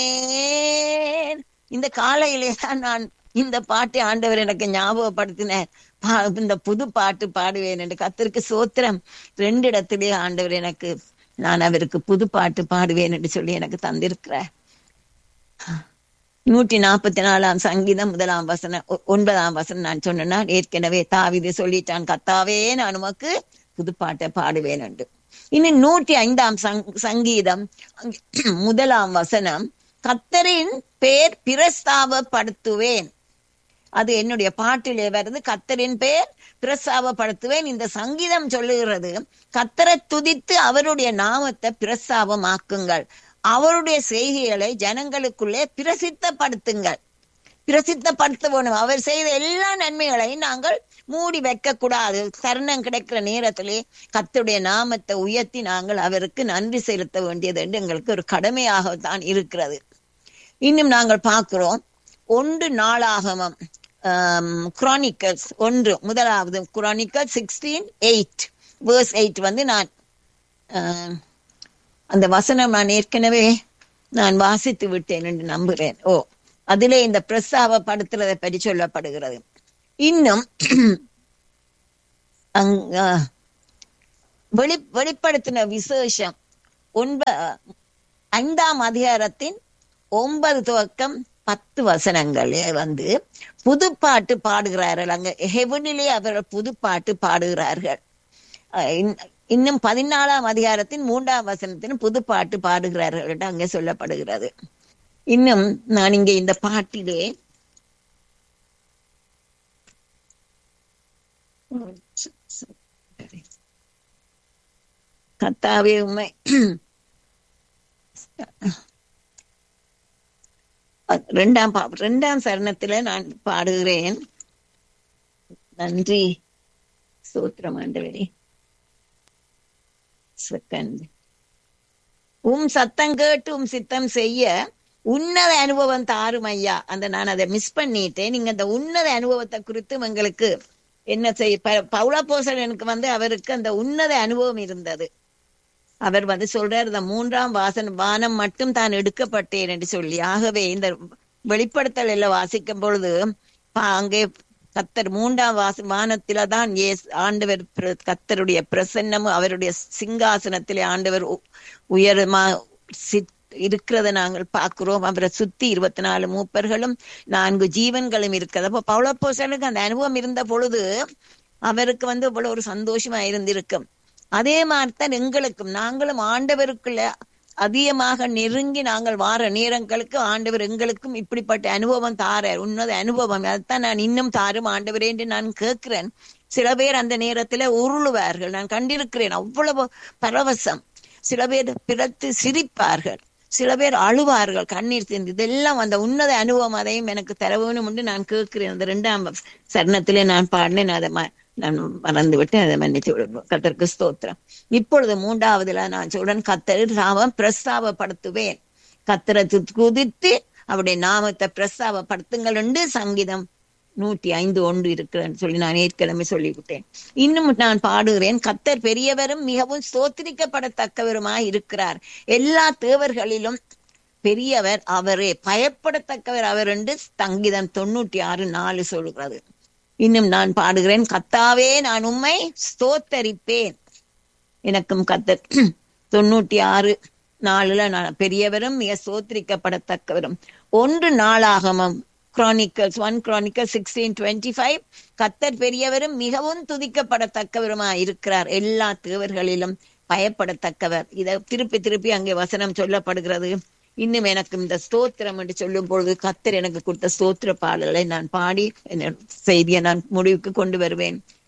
இந்த காலையிலே தான் நான் இந்த பாட்டை ஆண்டவர் எனக்கு ஞாபகப்படுத்தினார் பா- இந்த புது பாட்டு பாடுவேன் என்று கத்தருக்கு சோத்திரம் ரெண்டு இடத்திலே ஆண்டவர் எனக்கு நான் அவருக்கு புது பாட்டு பாடுவேன் என்று சொல்லி எனக்கு தந்திருக்கிறார் நூற்றி நாற்பத்தி நாலாம் சங்கீதம் முதலாம் வசனம் ஒ- ஒன்பதாம் வசனம் நான் சொன்னேன்னா ஏற்கனவே தாவிது சொல்லிட்டான் கத்தாவே நான் உமக்கு புதுப்பாட்டை பாடுவேன் என்று இன்னும் நூற்றி ஐந்தாம் சங்- சங்கீதம் அங்க- முதலாம் வசனம் கத்தரின் பேர் பிரஸ்தாபப்படுத்துவேன் அது என்னுடைய பாட்டிலே வருது கத்தரின் பேர் பிரஸ்தாபப்படுத்துவேன் இந்த சங்கீதம் சொல்லுகிறது கத்தரை துதித்து அவருடைய நாமத்தை பிரஸ்தாபமாக்குங்கள் அவருடைய செய்கைகளை ஜனங்களுக்குள்ளே பிரசித்தப்படுத்துங்கள் பிரசித்தப்படுத்த வேணும் அவர் செய்த எல்லா நன்மைகளையும் நாங்கள் மூடி வைக்க கூடாது தருணம் கிடைக்கிற நேரத்திலே கர்த்தருடைய நாமத்தை உயர்த்தி நாங்கள் அவருக்கு நன்றி செலுத்த வேண்டியது என்று எங்களுக்கு ஒரு கடமையாகத்தான் இருக்கிறது இன்னும் நாங்கள் பார்க்கிறோம் ஒன்று நாளாகமம் குரானிக்கல்ஸ் ஒன்று முதலாவது chronicle sixteen eight verse eight வந்து நான் ஆம், அந்த வசனம் நான் ஏற்கனவே நான் வாசித்து விட்டேன் என்று நம்புகிறேன் ஓ அதிலே இந்த பிரஸ்தாபப்படுத்துறதை பற்றி சொல்லப்படுகிறது இன்னும் அங்க வெளி வெளிப்படுத்தின விசேஷம் ஒன்ப ஐந்தாம் அதிகாரத்தின் ஒன்பது துவக்கம் பத்து வசனங்கள் வந்து புதுப்பாட்டு பாடுகிறார்கள் அங்க ஹெவனிலே அவர்கள் புதுப்பாட்டு பாடுகிறார்கள் அஹ் இன்- இன்னும் பதினாலாம் அதிகாரத்தின் மூன்றாம் வசனத்தின் புதுப்பாட்டு பாடுகிறார்கள் என்று அங்கே சொல்லப்படுகிறது இன்னும் நான் இங்கே இந்த பாட்டிலே கத்தாவே உண்மை ரெண்டாம் பா ரெண்டாம் சரணத்துல நான் பாடுகிறேன் நன்றி சூத்திரம் ஆண்டவரே செகண்ட் உம் சத்தம் கேட்டு உம் சித்தம் செய்ய உன்னத அனுபவம் தாரும் ஐயா அந்த நான் அதை மிஸ் பண்ணிட்டேன் நீங்க அந்த உன்னத அனுபவத்தை குறித்தும் எங்களுக்கு என்ன செய்ய ப- பவுலப்போசல் எனக்கு வந்து அவருக்கு அந்த உன்னத அனுபவம் இருந்தது அவர் வந்து சொல்றார் இந்த மூன்றாம் வாசன் வானம் மட்டும் தான் எடுக்கப்பட்டேன் என்று சொல்லி ஆகவே இந்த வெளிப்படுத்தல் எல்லாம் வாசிக்கும் பொழுது பா- அங்கே கத்தர் மூன்றாம் வாச வானத்தில தான் ஏஸ் ஆண்டவர் பிர- கத்தருடைய பிரசன்னமும் அவருடைய சிங்காசனத்திலே ஆண்டவர் உ- உயரமா சித் இருக்கிறத நாங்கள் பார்க்கிறோம் அவரை சுத்தி இருபத்தி நாலு மூப்பர்களும் நான்கு ஜீவன்களும் இருக்கிறது அப்போ பவுளப்போசலுக்கு அந்த அனுபவம் இருந்த பொழுது அவருக்கு வந்து இவ்வளவு ஒரு சந்தோஷமா இருந்திருக்கும் அதே மாதிரிதான் எங்களுக்கும் நாங்களும் ஆண்டவருக்குள்ள அதிகமாக நெருங்கி நாங்கள் வார நேரங்களுக்கு ஆண்டவர் எங்களுக்கும் இப்படிப்பட்ட அனுபவம் தாரார் உன்னத அனுபவம் அதைத்தான் நான் இன்னும் தாரும் ஆண்டவரே என்று நான் கேட்கிறேன் சில பேர் அந்த நேரத்துல உருளுவார்கள் நான் கண்டிருக்கிறேன் அவ்வளவு பரவசம் சில பேர் பிறத்து சிரிப்பார்கள் சில பேர் அழுவார்கள் கண்ணீர் சிந்தி இதெல்லாம் அந்த உன்னத அனுபவம் அதையும் எனக்கு தர வேணும் என்று நான் கேட்கிறேன் அந்த ரெண்டாம் சரணத்திலே நான் பாடினேன் அதை ம- நான் மறந்து விட்டு அதை மன்னிச்சு விடுவோம் கத்தருக்கு ஸ்தோத்திரம் இப்பொழுது மூன்றாவதுல நான் சொல்றேன் கத்தர் நாமம் பிரஸ்தாபப்படுத்துவேன் கத்தரை து- குதித்து அவருடைய நாமத்தை பிரஸ்தாபப்படுத்துங்கள் என்று சங்கீதம் நூற்றி ஐந்து ஒன்று இருக்கிறேன்னு சொல்லி நான் ஏற்கனவே சொல்லிவிட்டேன் இன்னும் நான் பாடுகிறேன் கத்தர் பெரியவரும் மிகவும் ஸ்தோத்திரிக்கப்படத்தக்கவருமாய் இருக்கிறார் எல்லா தேவர்களிலும் பெரியவர் அவரே பயப்படத்தக்கவர் அவர் என்று சங்கீதம் தொண்ணூற்றி ஆறு நாலு சொல்கிறது இன்னும் நான் பாடுகிறேன் கத்தாவே நான் உம்மை ஸ்தோத்தரிப்பேன் எனக்கும் கத்தர் தொண்ணூற்றி ஆறு நாலுல நான் பெரியவரும் மிக ஸ்தோத்திரிக்கப்படத்தக்கவரும் ஒன்று நாளாகமம் chronicles one chronicle sixteen twenty five கத்தர் பெரியவரும் மிகவும் துதிக்கப்படத்தக்கவருமா இருக்கிறார் எல்லா தேவர்களிலும் பயப்படத்தக்கவர் இத திருப்பி திருப்பி அங்கே வசனம் சொல்லப்படுகிறது இன்னும் எனக்கு இந்த ஸ்தோத்திரம் என்று சொல்லும் பொழுது கத்தர் எனக்கு கொடுத்த ஸ்தோத்திர பாடலை நான் பாடி என்ன செய்தியை நான் முடிவுக்கு கொண்டு வருவேன்